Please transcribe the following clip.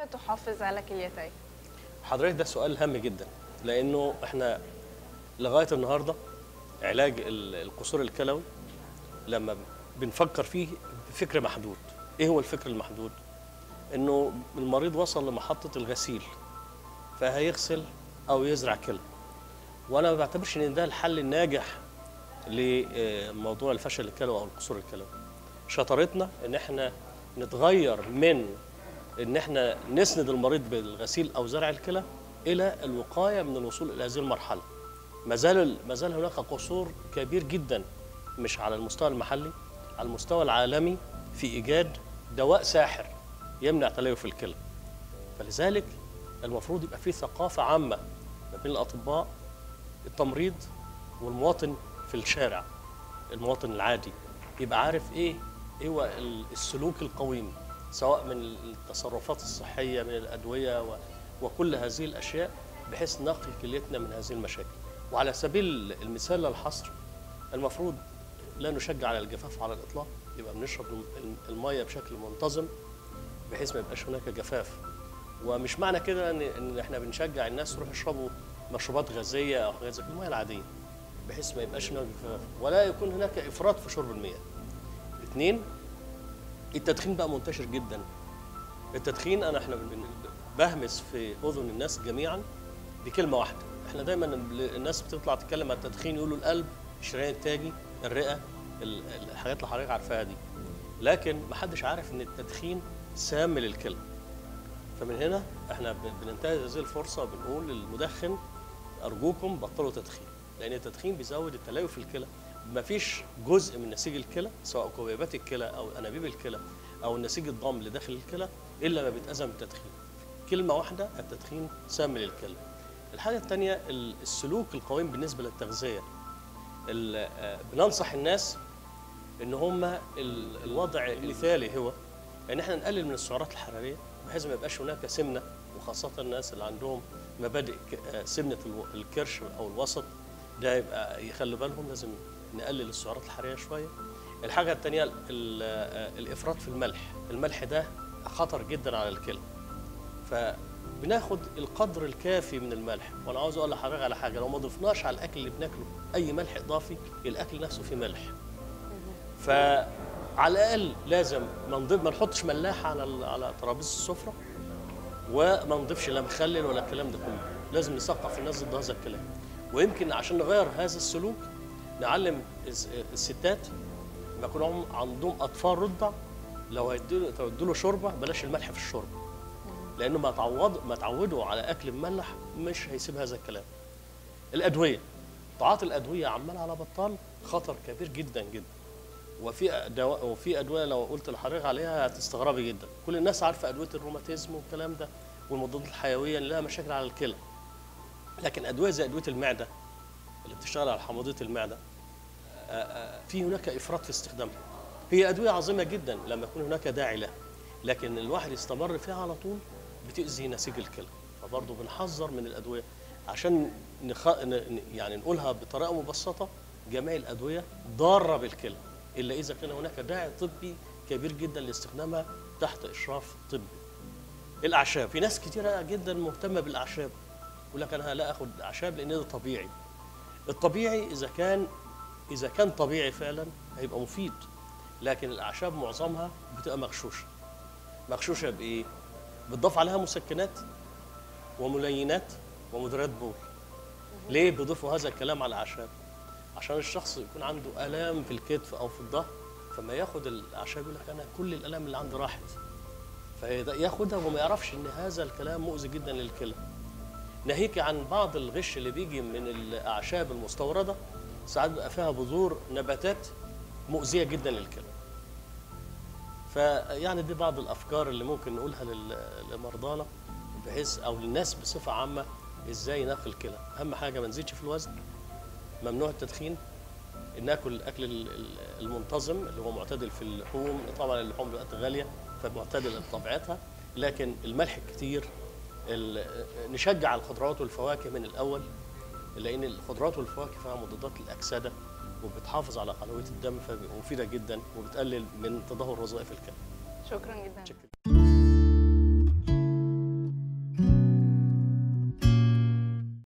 تحافظ على كليتي حضرتك ده سؤال هام جدا لانه احنا لغايه النهارده علاج ال- القصور الكلوي لما بنفكر فيه بفكر محدود ايه هو الفكر المحدود انه المريض وصل لمحطه الغسيل فهيغسل او يزرع كلى وانا ما بعتبرش ان ده الحل الناجح لموضوع الفشل الكلوي او القصور الكلوي شطارتنا ان احنا نتغير من ان احنا نسند المريض بالغسيل او زرع الكلى الى الوقايه من الوصول الى هذه المرحله ما زال ما زال هناك قصور كبير جدا مش على المستوى المحلي على المستوى العالمي في ايجاد دواء ساحر يمنع تليف الكلى فلذلك المفروض يبقى في ثقافه عامه ما بين الاطباء التمريض والمواطن في الشارع المواطن العادي يبقى عارف ايه ايه هو ال- السلوك القويم سواء من التصرفات الصحيه من الادويه و- وكل هذه الاشياء بحيث نقي كليتنا من هذه المشاكل وعلى سبيل المثال للحصر المفروض لا نشجع على الجفاف على الاطلاق يبقى بنشرب الم- الميه بشكل منتظم بحيث ما يبقاش هناك جفاف ومش معنى كده ان ان احنا بنشجع الناس يروحوا يشربوا مشروبات غازيه او حاجات زي كده الميه العاديه بحيث ما يبقاش هناك جفاف ولا يكون هناك افراط في شرب المياه. اثنين التدخين بقى منتشر جدا. التدخين انا احنا بن- بهمس في اذن الناس جميعا بكلمه واحده، احنا دايما ال- الناس بتطلع تتكلم عن التدخين يقولوا القلب، الشريان التاجي، الرئه، ال- الحاجات اللي حضرتك عارفاها دي. لكن محدش عارف ان التدخين سام للكلى. فمن هنا احنا بن- بننتهز هذه الفرصه وبنقول للمدخن ارجوكم بطلوا تدخين لان التدخين بيزود التليف في الكلى مفيش جزء من نسيج الكلى سواء كويبات الكلى او انابيب الكلى او النسيج الضام اللي داخل الكلى الا ما بيتاذى بالتدخين كلمه واحده التدخين سام للكلى الحاجه الثانيه السلوك القويم بالنسبه للتغذيه ال- آه، بننصح الناس ان هم ال- الوضع المثالي هو ان احنا نقلل من السعرات الحراريه بحيث ما يبقاش هناك سمنه وخاصه الناس اللي عندهم مبادئ ك- آه، سمنه الو- الكرش او الوسط ده يبقى يخلوا بالهم لازم نقلل السعرات الحراريه شويه الحاجه الثانيه ال- آه، الافراط في الملح الملح ده خطر جدا على الكلى فبناخد القدر الكافي من الملح وانا عاوز اقول لحضرتك على حاجه لو ما ضفناش على الاكل اللي بناكله اي ملح اضافي الاكل نفسه فيه ملح فعلى الاقل لازم ما نضيف ما نحطش ملاحه على ال- على ترابيزه السفره وما نضيفش لا مخلل ولا الكلام ده كله لازم نثقف الناس ضد هذا الكلام ويمكن عشان نغير هذا السلوك نعلم الس- الستات ما يكون عم- عندهم اطفال رضع لو هيدوا له شوربه بلاش الملح في الشوربه لانه ما تعود ما تعودوا على اكل مملح مش هيسيب هذا الكلام الادويه تعاطي الادويه عمال على بطال خطر كبير جدا جدا وفي دواء وفي ادويه لو قلت لحضرتك عليها هتستغربي جدا كل الناس عارفه ادويه الروماتيزم والكلام ده والمضادات الحيويه اللي لها مشاكل على الكلى لكن ادويه زي ادويه المعده اللي بتشتغل على حموضيه المعده آه، آه، في هناك افراط في استخدامها هي ادويه عظيمه جدا لما يكون هناك داعي لها لكن الواحد يستمر فيها على طول بتاذي نسيج الكلى فبرضه بنحذر من الادويه عشان نخ... ن... ن- يعني نقولها بطريقه مبسطه جميع الادويه ضاره بالكلى الا اذا كان هناك داعي طبي كبير جدا لاستخدامها تحت اشراف طبي الاعشاب في ناس كتيره جدا مهتمه بالاعشاب يقول لك انا لا اخد اعشاب لان ده طبيعي الطبيعي اذا كان اذا كان طبيعي فعلا هيبقى مفيد لكن الاعشاب معظمها بتبقى مغشوشه مغشوشه بايه بتضاف عليها مسكنات وملينات ومدرات بول ليه بيضيفوا هذا الكلام على الاعشاب عشان الشخص يكون عنده الام في الكتف او في الظهر فما ياخد الاعشاب يقول لك انا كل الالام اللي عندي راحت فياخدها وما يعرفش ان هذا الكلام مؤذي جدا للكلى ناهيك عن بعض الغش اللي بيجي من الاعشاب المستورده ساعات بيبقى فيها بذور نباتات مؤذيه جدا للكلى فيعني دي بعض الافكار اللي ممكن نقولها لل- لمرضانا بحيث او للناس بصفه عامه ازاي ناكل الكلى اهم حاجه ما نزيدش في الوزن ممنوع التدخين ناكل الاكل ال- ال- المنتظم اللي هو معتدل في اللحوم طبعا اللحوم دلوقتي غاليه فمعتدله بطبيعتها لكن الملح الكتير ال- نشجع الخضروات والفواكه من الاول لان الخضروات والفواكه فيها مضادات للاكسده وبتحافظ على قنويه الدم فمفيده جدا وبتقلل من تدهور وظائف الكلى شكرا جدا شكرا